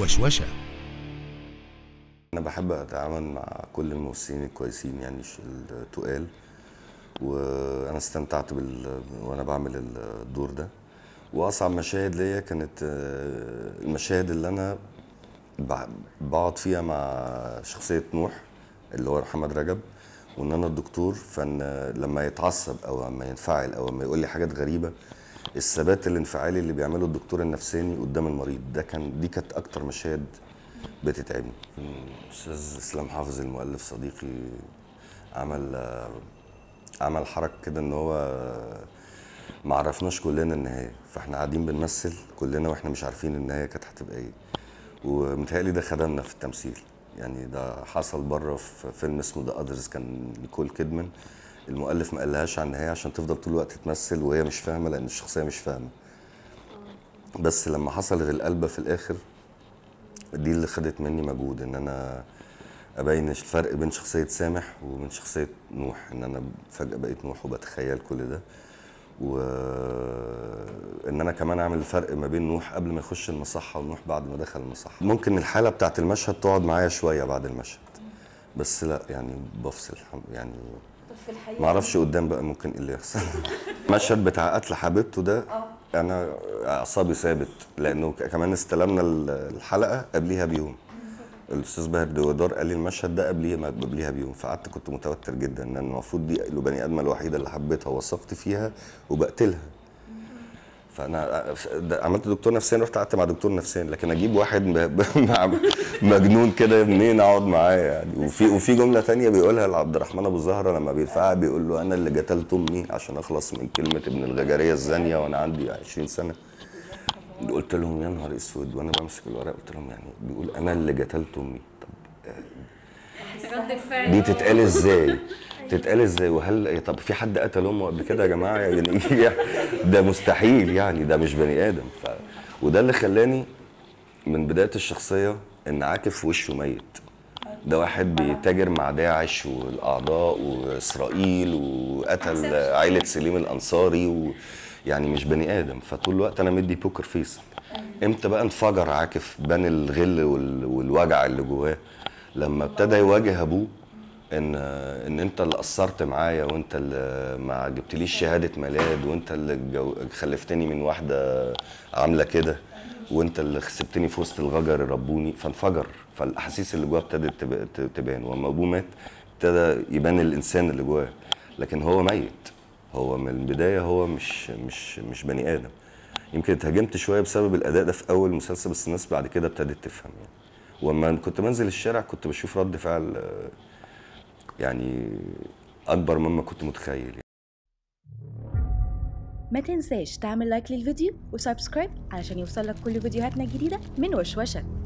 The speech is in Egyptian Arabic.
وشوشة انا بحب اتعامل مع كل الممثلين الكويسين يعني ش- التقال وانا استمتعت بال... وانا بعمل الدور ده واصعب مشاهد ليا كانت آه، المشاهد اللي انا بع- بقعد فيها مع شخصيه نوح اللي هو محمد رجب وان انا الدكتور فان لما يتعصب او لما ينفعل او لما يقول لي حاجات غريبه الثبات الانفعالي اللي بيعمله الدكتور النفساني قدام المريض ده كان دي كانت اكتر مشاهد بتتعبني استاذ اسلام حافظ المؤلف صديقي عمل آه، عمل حركه كده ان هو آه، ما عرفناش كلنا النهايه فاحنا قاعدين بنمثل كلنا واحنا مش عارفين النهايه كانت هتبقى ايه ومتهيألي ده خدمنا في التمثيل يعني ده حصل بره في فيلم اسمه ذا اذرز كان نيكول كيدمان المؤلف ما قالهاش عن النهايه عشان تفضل طول الوقت تمثل وهي مش فاهمه لان الشخصيه مش فاهمه بس لما حصلت القلبه في الاخر دي اللي خدت مني مجهود ان انا ابين الفرق بين شخصيه سامح ومن شخصيه نوح ان انا فجاه بقيت نوح وبتخيل كل ده وان انا كمان اعمل الفرق ما بين نوح قبل ما يخش المصحه ونوح بعد ما دخل المصحه ممكن الحاله بتاعت المشهد تقعد معايا شويه بعد المشهد بس لا يعني بفصل يعني طب في الحقيقه ما اعرفش قدام بقى ممكن ايه اللي يحصل المشهد بتاع قتل حبيبته ده انا اعصابي ثابت لانه ك- كمان استلمنا ال- الحلقه قبليها بيوم الاستاذ باهر دوادار قال لي المشهد ده قبليها قبليها بيوم فقعدت كنت متوتر جدا ان المفروض دي البني ادمه الوحيده اللي حبيتها ووثقت فيها وبقتلها فانا ده- عملت دكتور نفساني رحت قعدت مع دكتور نفساني لكن اجيب واحد ب- ب- مع- مجنون كده منين اقعد معاه يعني وفي وفي جمله تانية بيقولها لعبد الرحمن ابو زهره لما بيرفعها بيقول له انا اللي قتلت امي عشان اخلص من كلمه ابن الغجريه الزانيه وانا عندي 20 سنه قلت لهم يا نهار اسود وانا بمسك الورق قلت لهم يعني بيقول انا اللي قتلت امي طب رد الفعل دي تتقال ازاي؟ تتقال ازاي وهل طب في حد قتل امه قبل كده يا جماعه يعني ده مستحيل يعني ده مش بني ادم ف... وده اللي خلاني من بدايه الشخصيه ان عاكف وشه ميت ده واحد بيتاجر مع داعش والاعضاء واسرائيل وقتل عائله سليم الانصاري و... يعني مش بني ادم فطول الوقت انا مدي بوكر فيس امتى بقى انفجر عاكف بان الغل وال... والوجع اللي جواه لما ابتدى يواجه ابوه ان ان انت اللي قصرت معايا وانت اللي ما جبتليش شهاده ميلاد وانت اللي جو- خلفتني من واحده عامله كده وانت اللي سبتني في وسط الغجر ربوني فانفجر فالاحاسيس اللي جواه ابتدت تب- ت- تبان ولما ابوه مات ابتدى يبان الانسان اللي جواه لكن هو ميت هو من البدايه هو مش مش مش بني ادم يمكن اتهاجمت شويه بسبب الاداء ده في اول مسلسل بس الناس بعد كده ابتدت تفهم يعني ولما كنت بنزل الشارع كنت بشوف رد فعل آه، يعني اكبر مما كنت متخيل يعني. ما تنساش تعمل لايك للفيديو وسبسكرايب علشان يوصلك كل فيديوهاتنا الجديدة من وشوشة